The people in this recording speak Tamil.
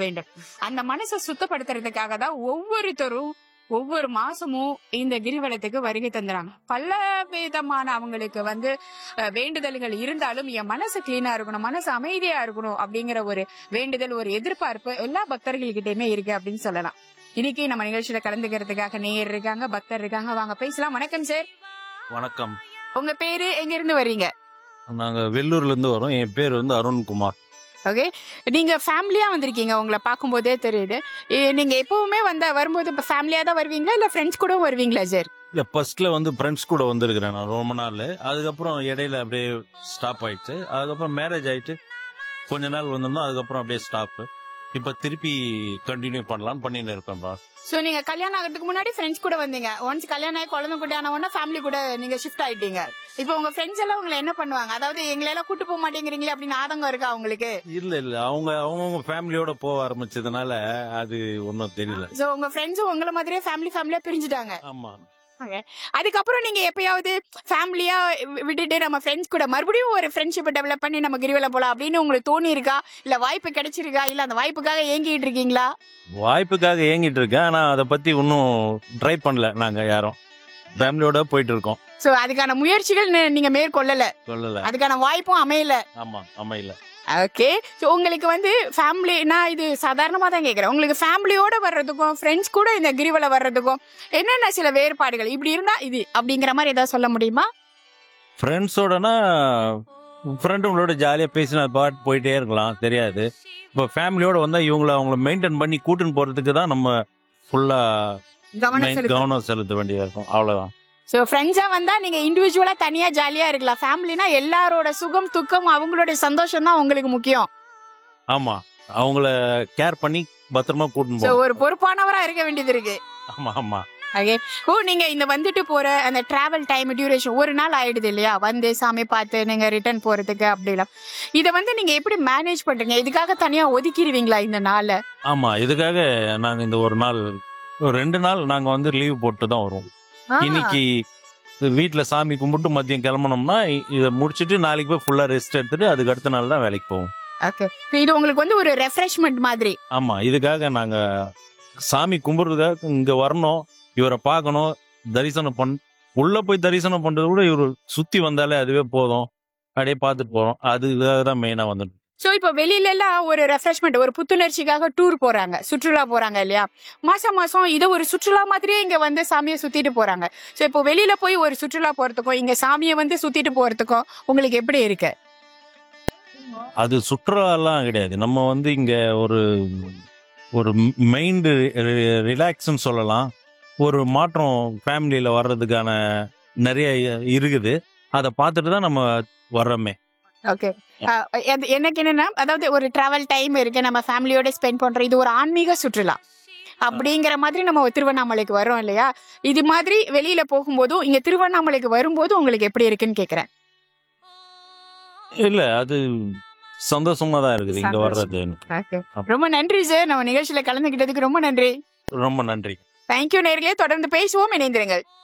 வேண்டும் அந்த மனசை சுத்தப்படுத்துறதுக்காக தான் ஒவ்வொருத்தரும் ஒவ்வொரு மாசமும் இந்த கிரிவலத்துக்கு வருகை தந்துறாங்க பல விதமான அவங்களுக்கு வந்து அஹ், வேண்டுதல்கள் இருந்தாலும் என் மனசு கிளீனா இருக்கணும் மனசு அமைதியா இருக்கணும் அப்படிங்கிற ஒரு வேண்டுதல் ஒரு எதிர்பார்ப்பு எல்லா பக்தர்கள்கிட்டயுமே இருக்கு அப்படின்னு சொல்லலாம் இன்னைக்கு நம்ம நிகழ்ச்சியில கலந்துக்கிறதுக்காக நேயர் இருக்காங்க பக்தர் இருக்காங்க வாங்க பேசலாம் வணக்கம் சார் வணக்கம் உங்க பேரு எங்க இருந்து வர்றீங்க நாங்க வெள்ளூர்ல இருந்து வரோம் என் பேர் வந்து அருண்குமார் ஓகே நீங்க ஃபேமிலியா வந்திருக்கீங்க உங்களை பார்க்கும்போதே தெரியுது ஏ, நீங்க எப்பவுமே வந்த வரும்போது இப்ப ஃபேமிலியா தான் வருவீங்களா இல்ல ஃப்ரெண்ட்ஸ் கூட வருவீங்களா சார் இல்ல ஃபர்ஸ்ட்ல வந்து ஃப்ரெண்ட்ஸ் கூட வந்திருக்கிறேன் நான் ரொம்ப நாள் அதுக்கப்புறம் இடையில அப்படியே ஸ்டாப் ஆயிடுச்சு அதுக்கப்புறம் மேரேஜ் ஆயிட்டு கொஞ்ச நாள் வந்திருந்தோம் அதுக்கப்புறம் அப்படியே ஸ்டாப் இப்ப திருப்பி கண்டினியூ பண்ணலாம்னு பண்ணிட்டு இருக்கேன் பா சோ நீங்க கல்யாணம் ஆகிறதுக்கு முன்னாடி ஃப்ரெண்ட்ஸ் கூட வந்தீங்க ஒன்ஸ் கல்யாணம் ஆகி குழந்தை குட்டி ஆன உடனே ஃபேமிலி கூட நீங்க ஷிஃப்ட் ஆயிட்டீங்க இப்போ உங்க ஃப்ரெண்ட்ஸ் எல்லாம் உங்களை என்ன பண்ணுவாங்க அதாவது எங்களை எல்லாம் கூட்டு போக மாட்டேங்கிறீங்களே அப்படின்னு ஆதங்கம் இருக்கா உங்களுக்கு இல்ல இல்ல அவங்க அவங்கவுங்க ஃபேமிலியோட போக ஆரம்பிச்சதுனால அது ஒன்றும் தெரியல சோ உங்க ஃப்ரெண்ட்ஸும் உங்களை மாதிரியே ஃபேமிலி ஃபேமிலியா பிரிஞ்சுட்டாங்க ஆமா அதுக்கப்புறம் நீங்க எப்பயாவது ஃபேமிலியா விட்டுட்டு நம்ம ஃப்ரெண்ட்ஸ் கூட மறுபடியும் ஒரு ஃப்ரெண்ட்ஷிப் டெவலப் பண்ணி நம்ம கிரிவலம் போலாம் அப்படின்னு உங்களுக்கு தோணி இருக்கா இல்ல வாய்ப்பு கிடைச்சிருக்கா இல்ல அந்த வாய்ப்புக்காக ஏங்கிட்டு இருக்கீங்களா வாய்ப்புக்காக ஏங்கிட்டு இருக்கேன் ஆனா அதை பத்தி இன்னும் ட்ரை பண்ணல நாங்க யாரும் ஃபேமிலியோட போயிட்டு இருக்கோம் சோ அதுக்கான முயற்சிகள் நி- நீங்க மேற்கொள்ளல சொல்லல அதுக்கான வாய்ப்பும் அமையல ஆமா அமையல ஓகே ஸோ உங்களுக்கு வந்து ஃபேமிலி நான் இது சாதாரணமாக தான் கேட்குறேன் உங்களுக்கு ஃபேமிலியோட வர்றதுக்கும் ஃப்ரெண்ட்ஸ் கூட இந்த கிரிவலம் வர்றதுக்கும் என்னென்ன சில வேறுபாடுகள் இப்படி இருந்தா இது அப்படிங்கிற மாதிரி ஏதாவது சொல்ல முடியுமா ஃப்ரெண்ட்ஸோடனா ஃப்ரெண்டுங்களோட ஜாலியாக பேசினா பாட்டு போயிட்டே இருக்கலாம் தெரியாது இப்போ ஃபேமிலியோட வந்தால் இவங்கள அவங்கள மெயின்டைன் பண்ணி கூட்டின்னு போகிறதுக்கு தான் நம்ம ஃபுல்லாக கவனம் செலுத்து கவனம் செலுத்த வேண்டியதாக இருக்கும் அவ்வளோதான் ஸோ ஃப்ரெண்ட்ஸாக வந்தா நீங்க இண்டிவிஜுவலா தனியா ஜாலியா இருக்கலாம் ஃபேமிலினா எல்லாரோட சுகம் துக்கம் அவங்களுடைய சந்தோஷம் தான் உங்களுக்கு முக்கியம் ஆமாம் அவங்கள கேர் பண்ணி பத்திரமா கூட்டின்னு ஸோ போகணும் ஒரு பொறுப்பானவரா இருக்க வேண்டியது இருக்கு ஆமாம் ஆமாம் ஓகே ஓ நீங்க இந்த வந்துட்டு போற அந்த டிராவல் டைம் டியூரேஷன் ஒரு நாள் ஆயிடுது இல்லையா வந்து சாமி பார்த்து நீங்க ரிட்டர்ன் போறதுக்கு அப்படிலாம் இதை வந்து நீங்க எப்படி மேனேஜ் பண்றீங்க இதுக்காக தனியா ஒதுக்கிடுவீங்களா இந்த நாளை ஆமாம் இதுக்காக நாங்கள் இந்த ஒரு நாள் ஒரு ரெண்டு நாள் நாங்கள் வந்து லீவ் போட்டு தான் வருவோம் ஆ. இன்னைக்கு வீட்டில் சாமி கும்பிட்டு மதியம் கிளம்புனோம்னா இ- இதை முடிச்சுட்டு நாளைக்கு போய் ஃபுல்லாக ரெஸ்ட் எடுத்துட்டு அதுக்கு அடுத்த நாள் தான் வேலைக்கு போவோம் ஓகே இது உங்களுக்கு வந்து ஒரு ரெஃப்ரெஷ்மெண்ட் மாதிரி ஆமா இதுக்காக நாங்க சாமி கும்பிடுறதுக்காக இங்க வரணும் இவரை பார்க்கணும் தரிசனம் பண் உள்ள போய் தரிசனம் பண்றதை விட இவர் சுத்தி வந்தாலே அதுவே போதும் அப்படியே பார்த்துட்டு போறோம் அதுக்காக தான் மெயினா வந்துட்டு ஸோ இப்போ வெளியில எல்லாம் ஒரு ரெஃப்ரெஷ்மெண்ட் ஒரு புத்துணர்ச்சிக்காக டூர் போறாங்க சுற்றுலா போறாங்க இல்லையா மாசம் மாசம் இதை ஒரு சுற்றுலா மாதிரியே இங்க வந்து சாமியை சுத்திட்டு போறாங்க ஸோ இப்போ வெளியில போய் ஒரு சுற்றுலா போறதுக்கும் இங்க சாமியை வந்து சுத்திட்டு போறதுக்கும் உங்களுக்கு எப்படி இருக்கு அது சுற்றுலாலாம் கிடையாது நம்ம வந்து இங்க ஒரு ஒரு மைண்டு ரிலாக்ஸ்ன்னு சொல்லலாம் ஒரு மாற்றம் ஃபேமிலியில வர்றதுக்கான நிறைய இருக்குது அதை பார்த்துட்டு தான் நம்ம வர்றோமே ஓகே எனக்கு என்னன்னா அதாவது ஒரு டிராவல் டைம் இருக்கு நம்ம ஃபேமிலியோட ஸ்பெண்ட் பண்றோம் இது ஒரு ஆன்மீக சுற்றுலா அப்படிங்கிற மாதிரி நம்ம திருவண்ணாமலைக்கு வரோம் இல்லையா இது மாதிரி வெளியில போகும்போதும் இங்க திருவண்ணாமலைக்கு வரும்போது உங்களுக்கு எப்படி இருக்குன்னு கேக்குறேன் இல்ல அது சந்தோஷமா தான் இருக்குது இங்க சந்தோஷம். வர்றது ரொம்ப நன்றி சார் நம்ம நிகழ்ச்சியில கலந்துகிட்டதுக்கு ரொம்ப நன்றி ரொம்ப நன்றி தேங்க்யூ நேர்களே தொடர்ந்து பேசுவோம் இணைந்திருங்கள்